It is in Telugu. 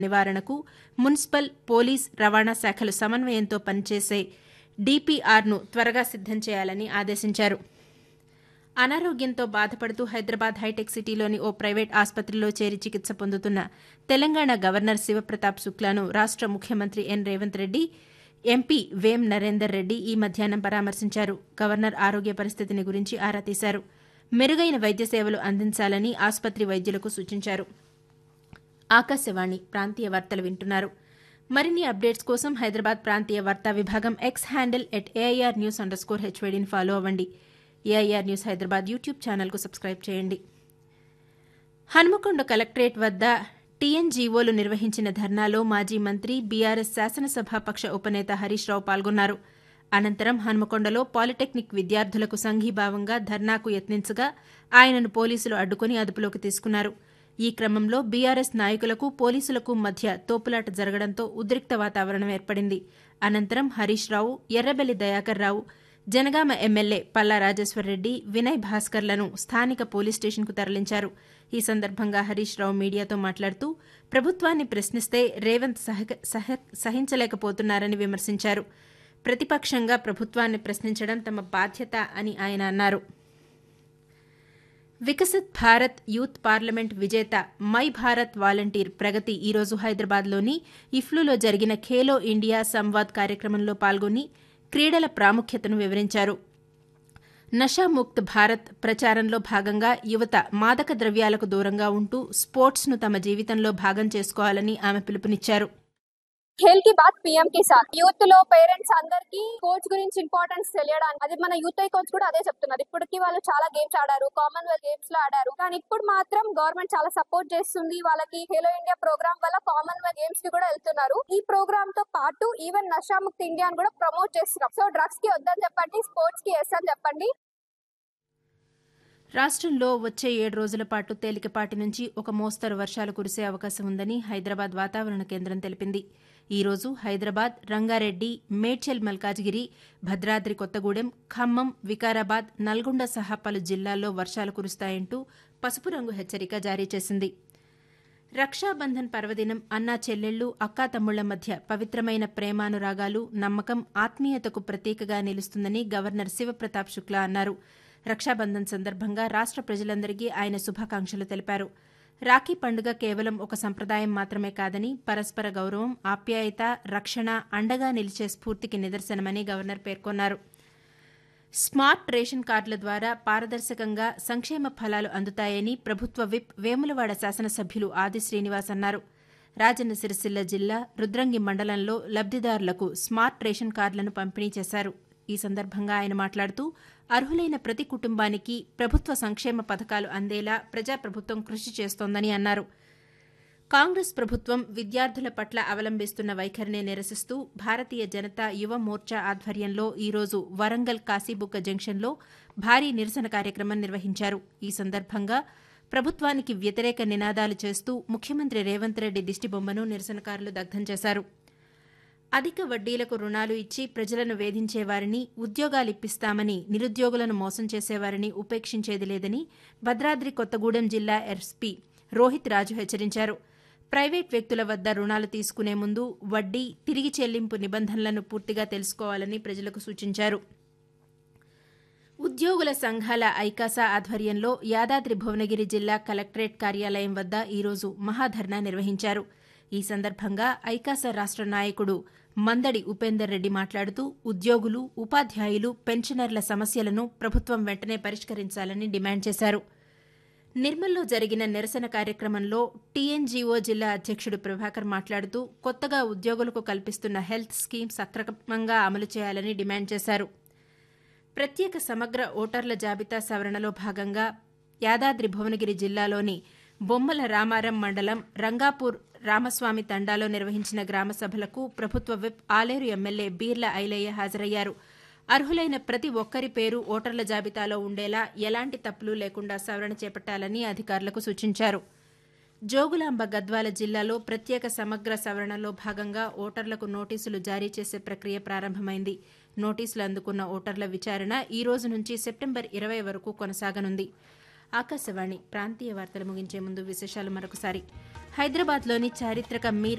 నివారణకు మున్సిపల్ పోలీస్ రవాణా శాఖలు సమన్వయంతో పనిచేసే డీపీఆర్ను త్వరగా సిద్దం చేయాలని ఆదేశించారు అనారోగ్యంతో బాధపడుతూ హైదరాబాద్ హైటెక్ సిటీలోని ఓ ప్రైవేట్ ఆసుపత్రిలో చేరి చికిత్స పొందుతున్న తెలంగాణ గవర్నర్ శివప్రతాప్ శుక్లాను రాష్ట ముఖ్యమంత్రి ఎన్ రేవంత్ రెడ్డి ఎంపీ వేం నరేందర్ రెడ్డి ఈ మధ్యాహ్నం పరామర్శించారు గవర్నర్ ఆరోగ్య పరిస్థితిని గురించి ఆరా తీశారు మెరుగైన వైద్య సేవలు అందించాలని ఆసుపత్రి వైద్యులకు సూచించారు ఆకాశవాణి ప్రాంతీయ వార్తలు వింటున్నారు మరిన్ని అప్డేట్స్ కోసం హైదరాబాద్ ప్రాంతీయ వార్తా విభాగం X handle at AIR news underscore హెచ్వైడీని ఫాలో అవ్వండి ఏఐఆర్ న్యూస్ హైదరాబాద్ యూట్యూబ్ ఛానల్కు సబ్స్క్రైబ్ చేయండి హన్మకొండ కలెక్టరేట్ వద్ద టీఎన్జీఓలు నిర్వహించిన ధర్నాలో మాజీ మంత్రి బీఆర్ఎస్ శాసనసభాపక్ష ఉపనేత హరీష్ రావు పాల్గొన్నారు అనంతరం హన్మకొండలో పాలిటెక్నిక్ విద్యార్థులకు సంఘీభావంగా ధర్నాకు యత్నించగా ఆయనను పోలీసులు అడ్డుకుని అదుపులోకి తీసుకున్నారు ఈ క్రమంలో బీఆర్ఎస్ నాయకులకు పోలీసులకు మధ్య తోపులాట జరగడంతో ఉద్రిక్త వాతావరణం ఏర్పడింది అనంతరం హరీష్ రావు ఎర్రబెల్లి దయాకర్ రావు జనగామ ఎమ్మెల్యే పల్లా రాజేశ్వరరెడ్డి వినయ్ భాస్కర్లను స్థానిక పోలీస్ స్టేషన్కు తరలించారు ఈ సందర్భంగా హరీష్ రావు మీడియాతో మాట్లాడుతూ ప్రభుత్వాన్ని ప్రశ్నిస్తే రేవంత్ సహించలేకపోతున్నారని విమర్శించారు ప్రతిపక్షంగా ప్రభుత్వాన్ని ప్రశ్నించడం తమ బాధ్యత అని ఆయన అన్నారు వికసిత్ భారత్ యూత్ పార్లమెంట్ విజేత మై భారత్ వాలంటీర్ ప్రగతి ఈరోజు హైదరాబాద్లోని ఇఫ్లూలో జరిగిన ఖేలో ఇండియా సంవాద్ కార్యక్రమంలో పాల్గొని క్రీడల ప్రాముఖ్యతను వివరించారు నషాముక్త్ భారత్ ప్రచారంలో భాగంగా యువత మాదక ద్రవ్యాలకు దూరంగా ఉంటూ స్పోర్ట్స్ను తమ జీవితంలో భాగం చేసుకోవాలని ఆమె పిలుపునిచ్చారు ఖేల్ కి బాత్ పిఎం కి సాత్ యూత్ లో పేరెంట్స్ అందరికి కోచ్ గురించి ఇంపార్టెన్స్ తెలియడానికి అది మన యూత్ ఐ కోచ్ కూడా అదే చెప్తున్నారు ఇప్పటికి వాళ్ళు చాలా గేమ్స్ ఆడారు కామన్వెల్త్ గేమ్స్ లో ఆడారు కానీ ఇప్పుడు మాత్రం గవర్నమెంట్ చాలా సపోర్ట్ చేస్తుంది వాళ్ళకి ఖేలో ఇండియా ప్రోగ్రామ్ వల్ల కామన్వెల్త్ గేమ్స్ కి కూడా వెళ్తున్నారు ఈ ప్రోగ్రామ్ తో పాటు ఈవెన్ నషాముక్తి ఇండియా అని కూడా ప్రమోట్ చేస్తున్నాం సో డ్రగ్స్ కి వద్దని చెప్పండి స్పోర్ట్స్ కి ఎస్ అని చెప్పండి రాష్ట్రంలో వచ్చే ఏడు రోజుల పాటు తేలికపాటి నుంచి ఒక మోస్తరు వర్షాలు కురిసే అవకాశం ఉందని హైదరాబాద్ వాతావరణ కేంద్రం తెలిపింది ఈ రోజు హైదరాబాద్ రంగారెడ్డి మేడ్చల్ మల్కాజ్గిరి భద్రాద్రి కొత్తగూడెం ఖమ్మం వికారాబాద్ నల్గొండ సహా పలు జిల్లాల్లో వర్షాలు కురుస్తాయంటూ పసుపు రంగు హెచ్చరిక జారీ చేసింది రక్షాబంధన్ పర్వదినం అన్నా చెల్లెళ్లు అక్కా తమ్ముళ్ల మధ్య పవిత్రమైన ప్రేమానురాగాలు నమ్మకం ఆత్మీయతకు ప్రతీకగా నిలుస్తుందని గవర్నర్ శివప్రతాప్ శుక్లా అన్నారు రక్షాబంధన్ సందర్భంగా రాష్ట ప్రజలందరికీ ఆయన శుభాకాంక్షలు తెలిపారు రాఖీ పండుగ కేవలం ఒక సంప్రదాయం మాత్రమే కాదని పరస్పర గౌరవం ఆప్యాయత రక్షణ అండగా నిలిచే స్ఫూర్తికి నిదర్శనమని గవర్నర్ పేర్కొన్నారు స్మార్ట్ రేషన్ కార్డుల ద్వారా పారదర్శకంగా సంక్షేమ ఫలాలు అందుతాయని ప్రభుత్వ విప్ వేములవాడ శాసనసభ్యులు ఆది శ్రీనివాస్ అన్నారు రాజన్న సిరిసిల్ల జిల్లా రుద్రంగి మండలంలో లబ్దిదారులకు స్మార్ట్ రేషన్ కార్డులను పంపిణీ చేశారు ఈ సందర్భంగా ఆయన మాట్లాడుతూ అర్హులైన ప్రతి కుటుంబానికి ప్రభుత్వ సంక్షేమ పథకాలు అందేలా ప్రజాప్రభుత్వం కృషి చేస్తోందని అన్నారు కాంగ్రెస్ ప్రభుత్వం విద్యార్థుల పట్ల అవలంబిస్తున్న వైఖరిని నిరసిస్తూ భారతీయ జనతా యువ మోర్చా ఆధ్వర్యంలో ఈరోజు వరంగల్ కాశీబుక్క జంక్షన్లో భారీ నిరసన కార్యక్రమం నిర్వహించారు ఈ సందర్భంగా ప్రభుత్వానికి వ్యతిరేక నినాదాలు చేస్తూ ముఖ్యమంత్రి రేవంత్ రెడ్డి దిష్టిబొమ్మను నిరసనకారులు దగ్ధం చేశారు అధిక వడ్డీలకు రుణాలు ఇచ్చి ప్రజలను వేధించేవారిని ఉద్యోగాలిప్పిస్తామని నిరుద్యోగులను మోసం చేసేవారిని ఉపేక్షించేది లేదని భద్రాద్రి కొత్తగూడెం జిల్లా ఎస్పీ రోహిత్ రాజు హెచ్చరించారు ప్రైవేట్ వ్యక్తుల వద్ద రుణాలు తీసుకునే ముందు వడ్డీ తిరిగి చెల్లింపు నిబంధనలను పూర్తిగా తెలుసుకోవాలని ప్రజలకు సూచించారు ఉద్యోగుల సంఘాల ఐకాసా ఆధ్వర్యంలో యాదాద్రి భువనగిరి జిల్లా కలెక్టరేట్ కార్యాలయం వద్ద ఈరోజు మహాధర్నా నిర్వహించారు ఈ సందర్భంగా ఐకాసా రాష్ట నాయకుడు మందడి ఉపేందర్ రెడ్డి మాట్లాడుతూ ఉద్యోగులు ఉపాధ్యాయులు పెన్షనర్ల సమస్యలను ప్రభుత్వం వెంటనే పరిష్కరించాలని డిమాండ్ చేశారు నిర్మల్లో జరిగిన నిరసన కార్యక్రమంలో టీఎన్జీఓ జిల్లా అధ్యక్షుడు ప్రభాకర్ మాట్లాడుతూ కొత్తగా ఉద్యోగులకు కల్పిస్తున్న హెల్త్ స్కీమ్ సక్రమంగా అమలు చేయాలని డిమాండ్ చేశారు ప్రత్యేక సమగ్ర ఓటర్ల జాబితా సవరణలో భాగంగా యాదాద్రి భువనగిరి జిల్లాలోని బొమ్మల రామారం మండలం రంగాపూర్ రామస్వామి తండాలో నిర్వహించిన గ్రామ సభలకు ప్రభుత్వ విప్ ఆలేరు ఎమ్మెల్యే బీర్ల ఐలయ్య హాజరయ్యారు అర్హులైన ప్రతి ఒక్కరి పేరు ఓటర్ల జాబితాలో ఉండేలా ఎలాంటి తప్పులు లేకుండా సవరణ చేపట్టాలని అధికారులకు సూచించారు జోగులాంబ గద్వాల జిల్లాలో ప్రత్యేక సమగ్ర సవరణలో భాగంగా ఓటర్లకు నోటీసులు జారీ చేసే ప్రక్రియ ప్రారంభమైంది నోటీసులు అందుకున్న ఓటర్ల విచారణ ఈ రోజు నుంచి సెప్టెంబర్ ఇరవై వరకు కొనసాగనుంది ఆకాశవాణి ప్రాంతీయ వార్తలు ముగించే ముందు విశేషాలు మరొకసారి హైదరాబాద్లోని చారిత్రక మీర్